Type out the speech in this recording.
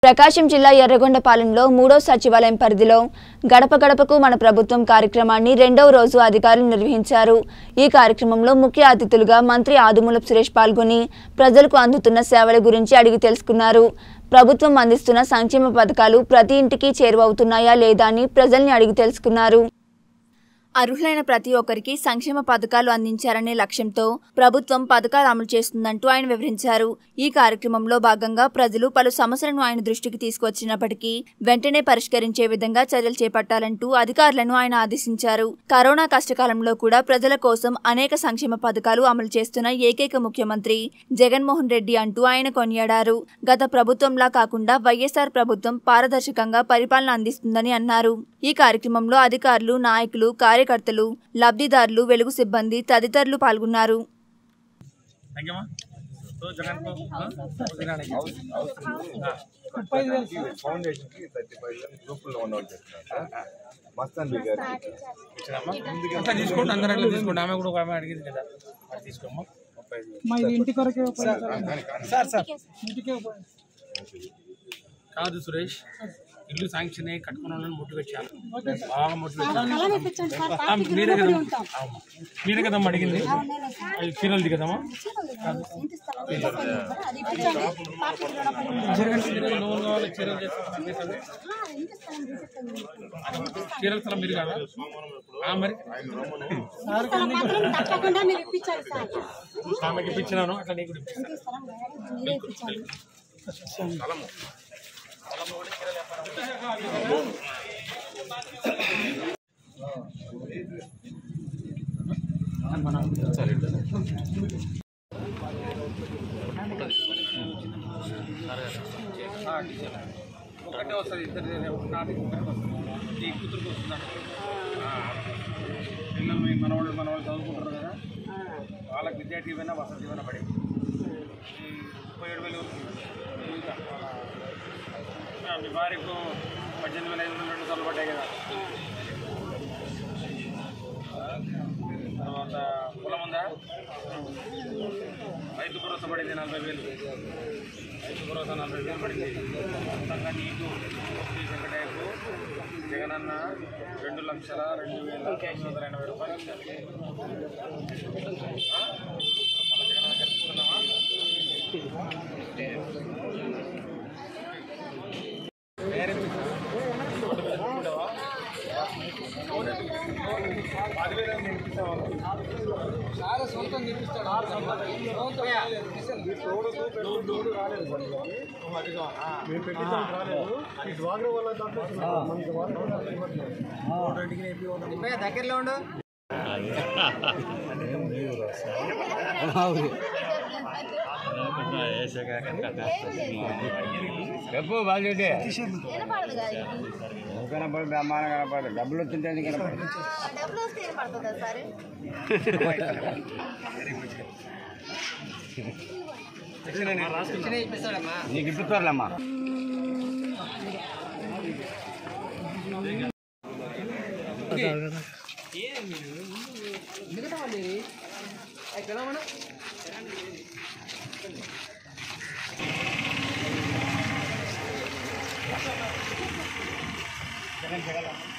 ప్రకాశం జిల్లా ఎర్రగొండపాలెంలో మూడో సచివాలయం పరిధిలో గడప గడపకు మన ప్రభుత్వం కార్యక్రమాన్ని రెండవ రోజు అధికారులు నిర్వహించారు ఈ కార్యక్రమంలో ముఖ్య అతిథులుగా మంత్రి ఆదుమూలపు సురేష్ పాల్గొని ప్రజలకు అందుతున్న సేవల గురించి అడిగి తెలుసుకున్నారు ప్రభుత్వం అందిస్తున్న సంక్షేమ పథకాలు ప్రతి ఇంటికి చేరువవుతున్నాయా లేదా అని ప్రజల్ని అడిగి తెలుసుకున్నారు అర్హులైన ప్రతి ఒక్కరికి సంక్షేమ పథకాలు అందించారనే లక్ష్యంతో ప్రభుత్వం పథకాలు అమలు చేస్తుందంటూ ఆయన వివరించారు ఈ కార్యక్రమంలో భాగంగా ప్రజలు పలు సమస్యలను ఆయన దృష్టికి తీసుకొచ్చినప్పటికీ వెంటనే పరిష్కరించే విధంగా చర్యలు చేపట్టాలంటూ అధికారులను ఆయన ఆదేశించారు కరోనా కష్టకాలంలో కూడా ప్రజల కోసం అనేక సంక్షేమ పథకాలు అమలు చేస్తున్న ఏకైక ముఖ్యమంత్రి జగన్మోహన్ రెడ్డి అంటూ ఆయన కొనియాడారు గత ప్రభుత్వంలా కాకుండా వైఎస్ఆర్ ప్రభుత్వం పారదర్శకంగా పరిపాలన అందిస్తుందని అన్నారు ఈ కార్యక్రమంలో అధికారులు నాయకులు కార్యకర్తలు లబ్ధిదారులు వెలుగు సిబ్బంది తదితరులు పాల్గొన్నారు thank you so Jagan foundation కి థర్టీ ఫైవ్ గ్రూపుల్లో ఉన్నవాళ్ళు చెప్తున్నారు సార్ మస్తాన్ బి గారు అట్లా తీసుకోండి అందరూ అట్లా తీసుకోండి ఆమె కూడా ఒక ఆమె అడిగింది కదా అది తీసుకోమ్మా ముప్పై ఐదు మా ఇది ఇంటి కొరకే ఉపయోగపడాలి. సార్ సార్ ఇంటికే ఉపయోగపడాలి. కాదు సురేష్ ఇల్లు శాంక్షన్ అయ్యి కట్టుకున్న వాళ్ళని మోటివేట్ చేయాలి బాగా మోటివేట్ మీరే కదమ్మా అవును. మీరే కదమ్మా అడిగింది అది చీరలది కదమ్మా చీరలు లోన్ కావాలి చీరలు చేస్తాం చీరల స్థలం మీరు కదా ఆ, మరి తప్పకుండా మీరు ఇప్పించాలి సార్ ఆమెకి ఇప్పించినాను అట్లా నీకు కూడా ఇప్పిస్తాను. మీరే ఇప్పించాలి ఒకటే వస్తుంది ఇద్దరు నాటికి ఒకరికి వస్తుంది ఈ కూతురికి వస్తుందంట పిల్లలు మీ మనవాళ్ళు మనవాళ్ళు చదువుకుంటారు కదా వాళ్ళకి విద్యా దీవెన వసతి దీవెన పడి ఈ ముప్పై ఏడు వేలు ఇంకా వాళ్ళ- మీ భార్యకు పద్దెనిమిది వేల ఐదు వందలు రెండు సార్లు పడ్డాయి కదా తర్వాత పొలం ఉందా రైతు భరోసా పడింది నలభై వేలు రైతు భరోసా నలభై వేలు పడింది మొత్తంగా నీకు శ్రీ వెంకటయ్యకు జగనన్న రెండు లక్షల రెండు వేల తొమ్మిది వందల ఎనభై రూపాయలు ఇచ్చారు ఆ? మళ్ళా జగనన్న కలుపుకున్నావా చెప్పు బాధ్యతే కనపడు బ్రహ్మాండం కనపడు డబ్బులు వచ్చింటే ఎందుకు కనపడు డబ్బులు వస్తే ఏం పడుతుందా సార్ నీకు ఇప్పిస్తారులేమ్మా జగన్ జగన్